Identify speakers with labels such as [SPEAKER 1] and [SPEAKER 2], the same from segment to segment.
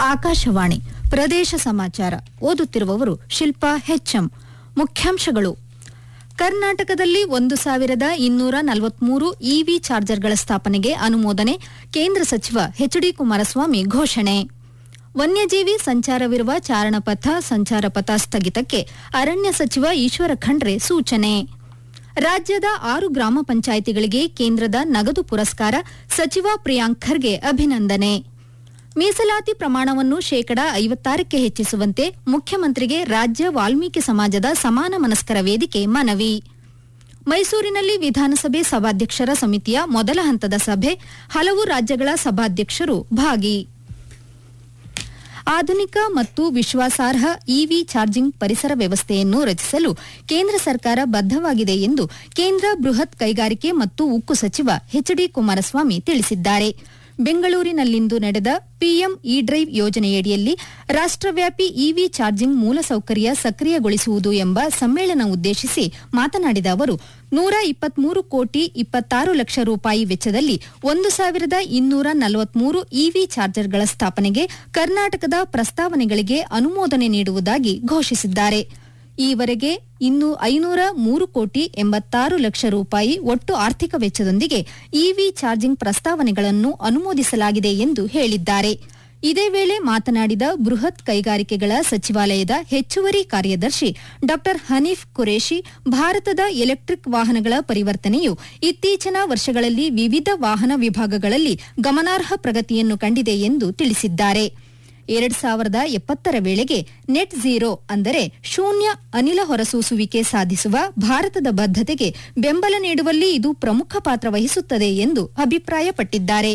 [SPEAKER 1] ಆಕಾಶವಾಣಿ ಪ್ರದೇಶ ಸಮಾಚಾರ ಓದುತ್ತಿರುವವರು ಶಿಲ್ಪಾ ಹೆಚ್ಎಂ ಮುಖ್ಯಾಂಶಗಳು ಕರ್ನಾಟಕದಲ್ಲಿ ಒಂದು ಸಾವಿರದ ಇನ್ನೂರ ನಲವತ್ಮೂರು ಇವಿ ಚಾರ್ಜರ್ಗಳ ಸ್ಥಾಪನೆಗೆ ಅನುಮೋದನೆ ಕೇಂದ್ರ ಸಚಿವ ಎಚ್ಡಿ ಕುಮಾರಸ್ವಾಮಿ ಘೋಷಣೆ ವನ್ಯಜೀವಿ ಸಂಚಾರವಿರುವ ಚಾರಣಪಥ ಸಂಚಾರ ಪಥ ಸ್ಥಗಿತಕ್ಕೆ ಅರಣ್ಯ ಸಚಿವ ಈಶ್ವರ ಖಂಡ್ರೆ ಸೂಚನೆ ರಾಜ್ಯದ ಆರು ಗ್ರಾಮ ಪಂಚಾಯಿತಿಗಳಿಗೆ ಕೇಂದ್ರದ ನಗದು ಪುರಸ್ಕಾರ ಸಚಿವ ಪ್ರಿಯಾಂಕ್ ಖರ್ಗೆ ಅಭಿನಂದನೆ ಮೀಸಲಾತಿ ಪ್ರಮಾಣವನ್ನು ಶೇಕಡ ಐವತ್ತಾರಕ್ಕೆ ಹೆಚ್ಚಿಸುವಂತೆ ಮುಖ್ಯಮಂತ್ರಿಗೆ ರಾಜ್ಯ ವಾಲ್ಮೀಕಿ ಸಮಾಜದ ಸಮಾನ ಮನಸ್ಕರ ವೇದಿಕೆ ಮನವಿ ಮೈಸೂರಿನಲ್ಲಿ ವಿಧಾನಸಭೆ ಸಭಾಧ್ಯಕ್ಷರ ಸಮಿತಿಯ ಮೊದಲ ಹಂತದ ಸಭೆ ಹಲವು ರಾಜ್ಯಗಳ ಸಭಾಧ್ಯಕ್ಷರು ಭಾಗಿ ಆಧುನಿಕ ಮತ್ತು ವಿಶ್ವಾಸಾರ್ಹ ಇವಿ ಚಾರ್ಜಿಂಗ್ ಪರಿಸರ ವ್ಯವಸ್ಥೆಯನ್ನು ರಚಿಸಲು ಕೇಂದ್ರ ಸರ್ಕಾರ ಬದ್ದವಾಗಿದೆ ಎಂದು ಕೇಂದ್ರ ಬೃಹತ್ ಕೈಗಾರಿಕೆ ಮತ್ತು ಉಕ್ಕು ಸಚಿವ ಎಚ್ಡಿ ಕುಮಾರಸ್ವಾಮಿ ತಿಳಿಸಿದ್ದಾರೆ ಬೆಂಗಳೂರಿನಲ್ಲಿಂದು ನಡೆದ ಪಿಎಂ ಇ ಡ್ರೈವ್ ಯೋಜನೆಯಡಿಯಲ್ಲಿ ರಾಷ್ಟ್ರವ್ಯಾಪಿ ಇವಿ ಚಾರ್ಜಿಂಗ್ ಮೂಲಸೌಕರ್ಯ ಸಕ್ರಿಯಗೊಳಿಸುವುದು ಎಂಬ ಸಮ್ಮೇಳನ ಉದ್ದೇಶಿಸಿ ಮಾತನಾಡಿದ ಅವರು ನೂರ ಇಪ್ಪತ್ಮೂರು ಕೋಟಿ ಇಪ್ಪತ್ತಾರು ಲಕ್ಷ ರೂಪಾಯಿ ವೆಚ್ಚದಲ್ಲಿ ಒಂದು ಸಾವಿರದ ಇನ್ನೂರ ನಲವತ್ಮೂರು ಇವಿ ಚಾರ್ಜರ್ಗಳ ಸ್ಥಾಪನೆಗೆ ಕರ್ನಾಟಕದ ಪ್ರಸ್ತಾವನೆಗಳಿಗೆ ಅನುಮೋದನೆ ನೀಡುವುದಾಗಿ ಘೋಷಿಸಿದ್ದಾರೆ ಈವರೆಗೆ ಇನ್ನು ಐನೂರ ಮೂರು ಕೋಟಿ ಎಂಬತ್ತಾರು ಲಕ್ಷ ರೂಪಾಯಿ ಒಟ್ಟು ಆರ್ಥಿಕ ವೆಚ್ಚದೊಂದಿಗೆ ಇವಿ ಚಾರ್ಜಿಂಗ್ ಪ್ರಸ್ತಾವನೆಗಳನ್ನು ಅನುಮೋದಿಸಲಾಗಿದೆ ಎಂದು ಹೇಳಿದ್ದಾರೆ ಇದೇ ವೇಳೆ ಮಾತನಾಡಿದ ಬೃಹತ್ ಕೈಗಾರಿಕೆಗಳ ಸಚಿವಾಲಯದ ಹೆಚ್ಚುವರಿ ಕಾರ್ಯದರ್ಶಿ ಡಾ ಹನೀಫ್ ಕುರೇಶಿ ಭಾರತದ ಎಲೆಕ್ಟ್ರಿಕ್ ವಾಹನಗಳ ಪರಿವರ್ತನೆಯು ಇತ್ತೀಚಿನ ವರ್ಷಗಳಲ್ಲಿ ವಿವಿಧ ವಾಹನ ವಿಭಾಗಗಳಲ್ಲಿ ಗಮನಾರ್ಹ ಪ್ರಗತಿಯನ್ನು ಕಂಡಿದೆ ಎಂದು ತಿಳಿಸಿದ್ದಾರೆ ಎರಡ್ ಸಾವಿರದ ಎಪ್ಪತ್ತರ ವೇಳೆಗೆ ನೆಟ್ ಝೀರೋ ಅಂದರೆ ಶೂನ್ಯ ಅನಿಲ ಹೊರಸೂಸುವಿಕೆ ಸಾಧಿಸುವ ಭಾರತದ ಬದ್ಧತೆಗೆ ಬೆಂಬಲ ನೀಡುವಲ್ಲಿ ಇದು ಪ್ರಮುಖ ಪಾತ್ರ ವಹಿಸುತ್ತದೆ ಎಂದು ಅಭಿಪ್ರಾಯಪಟ್ಟಿದ್ದಾರೆ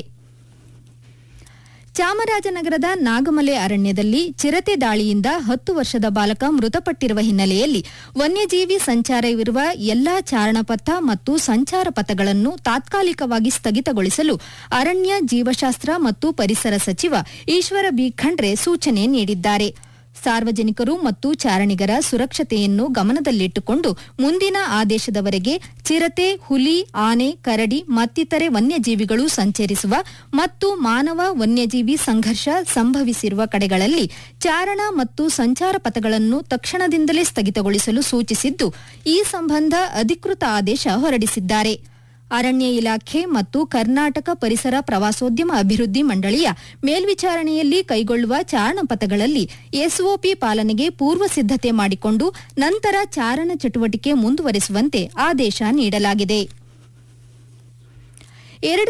[SPEAKER 1] ಚಾಮರಾಜನಗರದ ನಾಗಮಲೆ ಅರಣ್ಯದಲ್ಲಿ ಚಿರತೆ ದಾಳಿಯಿಂದ ಹತ್ತು ವರ್ಷದ ಬಾಲಕ ಮೃತಪಟ್ಟಿರುವ ಹಿನ್ನೆಲೆಯಲ್ಲಿ ವನ್ಯಜೀವಿ ಸಂಚಾರವಿರುವ ಎಲ್ಲಾ ಚಾರಣಪಥ ಮತ್ತು ಸಂಚಾರ ಪಥಗಳನ್ನು ತಾತ್ಕಾಲಿಕವಾಗಿ ಸ್ಥಗಿತಗೊಳಿಸಲು ಅರಣ್ಯ ಜೀವಶಾಸ್ತ್ರ ಮತ್ತು ಪರಿಸರ ಸಚಿವ ಈಶ್ವರ ಬಿ ಖಂಡ್ರೆ ಸೂಚನೆ ನೀಡಿದ್ದಾರೆ ಸಾರ್ವಜನಿಕರು ಮತ್ತು ಚಾರಣಿಗರ ಸುರಕ್ಷತೆಯನ್ನು ಗಮನದಲ್ಲಿಟ್ಟುಕೊಂಡು ಮುಂದಿನ ಆದೇಶದವರೆಗೆ ಚಿರತೆ ಹುಲಿ ಆನೆ ಕರಡಿ ಮತ್ತಿತರೆ ವನ್ಯಜೀವಿಗಳು ಸಂಚರಿಸುವ ಮತ್ತು ಮಾನವ ವನ್ಯಜೀವಿ ಸಂಘರ್ಷ ಸಂಭವಿಸಿರುವ ಕಡೆಗಳಲ್ಲಿ ಚಾರಣ ಮತ್ತು ಸಂಚಾರ ಪಥಗಳನ್ನು ತಕ್ಷಣದಿಂದಲೇ ಸ್ಥಗಿತಗೊಳಿಸಲು ಸೂಚಿಸಿದ್ದು ಈ ಸಂಬಂಧ ಅಧಿಕೃತ ಆದೇಶ ಹೊರಡಿಸಿದ್ದಾರೆ ಅರಣ್ಯ ಇಲಾಖೆ ಮತ್ತು ಕರ್ನಾಟಕ ಪರಿಸರ ಪ್ರವಾಸೋದ್ಯಮ ಅಭಿವೃದ್ಧಿ ಮಂಡಳಿಯ ಮೇಲ್ವಿಚಾರಣೆಯಲ್ಲಿ ಕೈಗೊಳ್ಳುವ ಚಾರಣ ಪಥಗಳಲ್ಲಿ ಎಸ್ಒಪಿ ಪಾಲನೆಗೆ ಪೂರ್ವ ಸಿದ್ದತೆ ಮಾಡಿಕೊಂಡು ನಂತರ ಚಾರಣ ಚಟುವಟಿಕೆ ಮುಂದುವರೆಸುವಂತೆ ಆದೇಶ ನೀಡಲಾಗಿದೆ ಎರಡು